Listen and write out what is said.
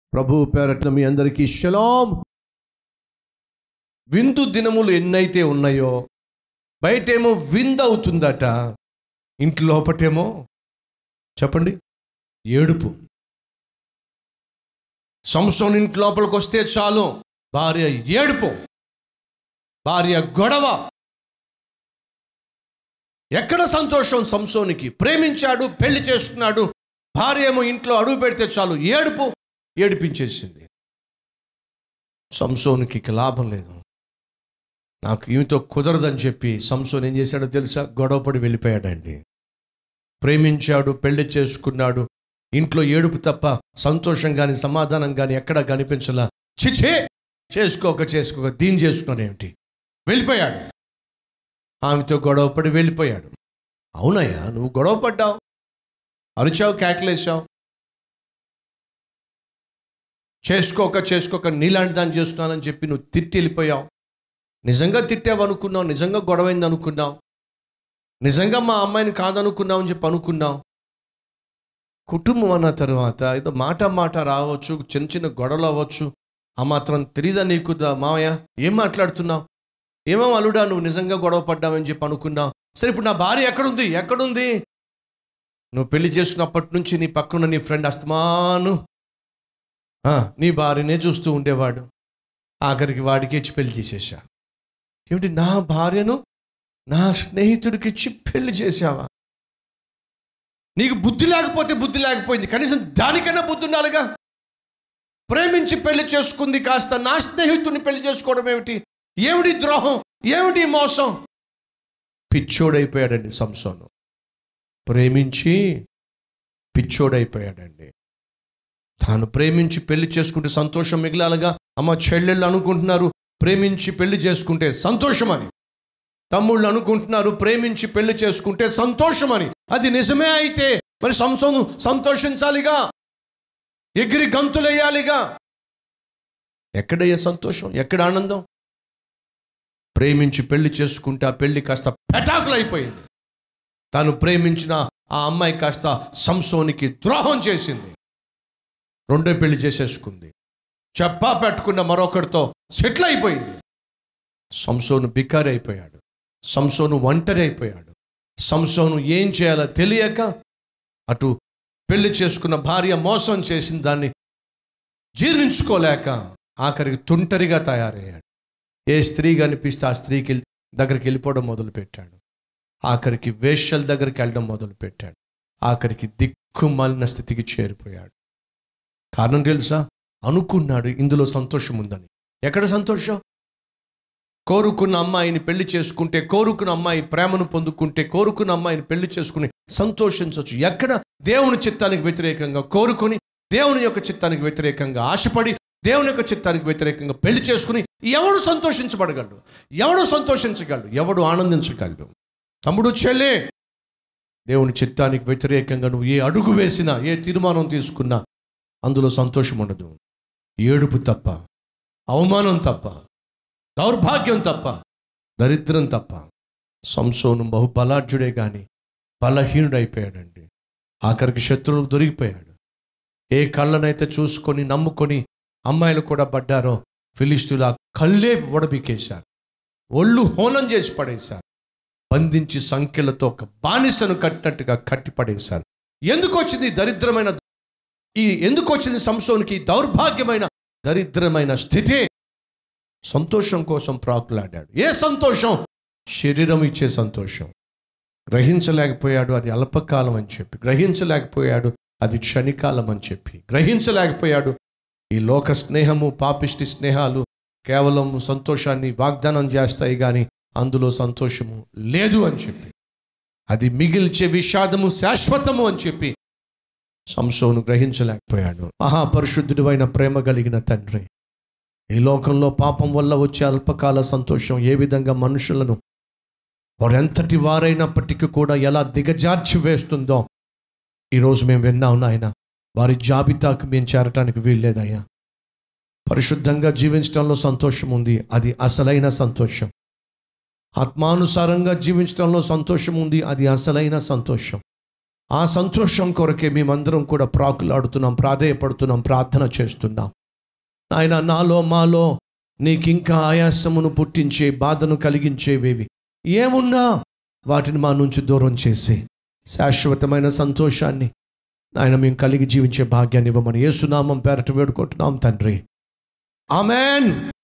ప్రభు పేరట్ల మీ అందరికీ షలాం విందు దినములు ఎన్నైతే ఉన్నాయో బయటేమో విందు అవుతుందట ఇంటి లోపటేమో చెప్పండి ఏడుపు సంసోన్ ఇంటి లోపలికి వస్తే చాలు భార్య ఏడుపు భార్య గొడవ ఎక్కడ సంతోషం సంసోనికి ప్రేమించాడు పెళ్లి చేసుకున్నాడు భార్య ఏమో ఇంట్లో అడుగు పెడితే చాలు ఏడుపు ఏడిపించేసింది సంసోనికి ఇక లాభం లేదు నాకు ఈమెతో కుదరదని చెప్పి సంసోన్ ఏం చేశాడో తెలుసా గొడవపడి వెళ్ళిపోయాడండి ప్రేమించాడు పెళ్లి చేసుకున్నాడు ఇంట్లో ఏడుపు తప్ప సంతోషం కానీ సమాధానం కానీ ఎక్కడా కనిపించలా చిచే చేసుకోక చేసుకోక దీని చేసుకునేమిటి వెళ్ళిపోయాడు ఆమెతో గొడవపడి వెళ్ళిపోయాడు అవునయ్యా నువ్వు గొడవ పడ్డావు అరిచావు కేకలేసావు చేసుకోక చేసుకోక నీలాంటి దాన్ని చేస్తున్నానని చెప్పి నువ్వు తిట్టి వెళ్ళిపోయావు నిజంగా తిట్టావు అనుకున్నావు నిజంగా గొడవైంది అనుకున్నావు నిజంగా మా అమ్మాయిని కాదనుకున్నావు అని చెప్పి అనుకున్నావు కుటుంబం అన్న తర్వాత ఏదో మాట మాట రావచ్చు చిన్న చిన్న గొడవలు అవ్వచ్చు ఆ మాత్రం తెలీదా నీకు దా- మావయ్య ఏం మాట్లాడుతున్నావు ఏమో అల్లుడా నువ్వు నిజంగా గొడవ పడ్డావని చెప్పి అనుకున్నావు సరే ఇప్పుడు నా భార్య ఎక్కడుంది ఎక్కడుంది నువ్వు పెళ్లి చేసుకున్నప్పటి నుంచి నీ పక్కన నీ ఫ్రెండ్ అస్తమాను ఆ, నీ భార్యనే చూస్తూ ఉండేవాడు ఆఖరికి వాడికి ఇచ్చి పెళ్లి చేసేసా ఏమిటి నా భార్యను నా స్నేహితుడికి ఇచ్చి పెళ్లి చేశావా నీకు బుద్ధి లేకపోతే బుద్ధి లేకపోయింది కనీసం దానికైనా బుద్ధి ఉండాలిగా ప్రేమించి పెళ్లి చేసుకుంది కాస్త నా స్నేహితుడిని పెళ్లి చేసుకోవడం ఏమిటి ఏమిటి ద్రోహం ఏమిటి మోసం పిచ్చోడైపోయాడండి సంసోను ప్రేమించి పిచ్చోడైపోయాడండి తాను ప్రేమించి పెళ్లి చేసుకుంటే సంతోషం మిగిలాలిగా అమ్మ చెల్లెళ్ళు అనుకుంటున్నారు ప్రేమించి పెళ్లి చేసుకుంటే సంతోషమని తమ్ముళ్ళు అనుకుంటున్నారు ప్రేమించి పెళ్లి చేసుకుంటే సంతోషమని అది నిజమే అయితే మరి సంసోను సంతోషించాలిగా ఎగిరి గంతులేయాలిగా ఎక్కడయ్యే సంతోషం ఎక్కడ ఆనందం ప్రేమించి పెళ్లి చేసుకుంటే ఆ పెళ్లి కాస్త పెటాకులైపోయింది తాను ప్రేమించిన ఆ అమ్మాయి కాస్త సంసోనికి ద్రోహం చేసింది రెండో పెళ్లి చేసేసుకుంది చెప్పా పెట్టుకున్న మరొకరితో సెటిల్ అయిపోయింది సంసోను బికారి అయిపోయాడు సంసోను ఒంటరి అయిపోయాడు సంసోను ఏం చేయాలో తెలియక అటు పెళ్లి చేసుకున్న భార్య మోసం చేసిన దాన్ని జీర్ణించుకోలేక ఆఖరికి తుంటరిగా తయారయ్యాడు ఏ స్త్రీ కనిపిస్తే ఆ స్త్రీకి దగ్గరికి వెళ్ళిపోవడం మొదలుపెట్టాడు ఆఖరికి వేష్యల దగ్గరికి వెళ్ళడం మొదలుపెట్టాడు ఆఖరికి దిక్కుమాలిన స్థితికి చేరిపోయాడు కారణం తెలుసా అనుకున్నాడు ఇందులో సంతోషం ఉందని ఎక్కడ సంతోషం కోరుకున్న అమ్మాయిని పెళ్లి చేసుకుంటే కోరుకున్న అమ్మాయి ప్రేమను పొందుకుంటే కోరుకున్న అమ్మాయిని పెళ్లి చేసుకుని సంతోషించవచ్చు ఎక్కడ దేవుని చిత్తానికి వ్యతిరేకంగా కోరుకొని దేవుని యొక్క చిత్తానికి వ్యతిరేకంగా ఆశపడి దేవుని యొక్క చిత్తానికి వ్యతిరేకంగా పెళ్లి చేసుకుని ఎవడు సంతోషించబడగలడు ఎవడు సంతోషించగలడు ఎవడు ఆనందించగలడు తమ్ముడు చెల్లే దేవుని చిత్తానికి వ్యతిరేకంగా నువ్వు ఏ అడుగు వేసినా ఏ తీర్మానం తీసుకున్నా అందులో సంతోషం ఉండదు ఏడుపు తప్ప అవమానం తప్ప దౌర్భాగ్యం తప్ప దరిద్రం తప్ప సంసోను బహు బలాఢ్యుడే కానీ బలహీనుడైపోయాడండి ఆఖరికి శత్రువులకు దొరికిపోయాడు ఏ కళ్ళనైతే చూసుకొని నమ్ముకొని అమ్మాయిలు కూడా పడ్డారో ఫిలిస్తులు ఆ కళ్ళే ఒడబికేశారు ఒళ్ళు హోనం చేసి పడేశారు బంధించి సంఖ్యలతో ఒక బానిసను కట్టినట్టుగా కట్టి పడేశారు ఎందుకు వచ్చింది ఈ దరిద్రమైన ఈ ఎందుకు వచ్చింది సంసోనికి ఈ దౌర్భాగ్యమైన దరిద్రమైన స్థితి సంతోషం కోసం ప్రాకులాడాడు ఏ సంతోషం శరీరం ఇచ్చే సంతోషం గ్రహించలేకపోయాడు అది అల్పకాలం అని చెప్పి గ్రహించలేకపోయాడు అది క్షణికాలం అని చెప్పి గ్రహించలేకపోయాడు ఈ లోక స్నేహము పాపిష్టి స్నేహాలు కేవలం సంతోషాన్ని వాగ్దానం చేస్తాయి కానీ అందులో సంతోషము లేదు అని చెప్పి అది మిగిల్చే విషాదము శాశ్వతము అని చెప్పి సంసోను గ్రహించలేకపోయాడు మహాపరిశుద్ధుడు అయిన ప్రేమ కలిగిన తండ్రి ఈ లోకంలో పాపం వల్ల వచ్చే అల్పకాల సంతోషం ఏ విధంగా మనుషులను వారెంతటి వారైనప్పటికీ కూడా ఎలా దిగజార్చి వేస్తుందో ఈరోజు మేము విన్నాం నాయన వారి జాబితాకు మేము చేరటానికి వీల్లేదయ్యా పరిశుద్ధంగా జీవించడంలో సంతోషం ఉంది అది అసలైన సంతోషం ఆత్మానుసారంగా జీవించడంలో సంతోషం ఉంది అది అసలైన సంతోషం ఆ సంతోషం కొరకే మేమందరం కూడా ప్రాకులాడుతున్నాం ప్రాధేయపడుతున్నాం ప్రార్థన చేస్తున్నాం ఆయన నాలో మాలో నీకు ఇంకా ఆయాసమును పుట్టించే బాధను కలిగించేవేవి ఏమున్నా వాటిని మా నుంచి దూరం చేసి శాశ్వతమైన సంతోషాన్ని ఆయన మేము కలిగి జీవించే భాగ్యాన్ని ఇవ్వమని ఏసునామం పేరట వేడుకుంటున్నాం తండ్రి ఆమెన్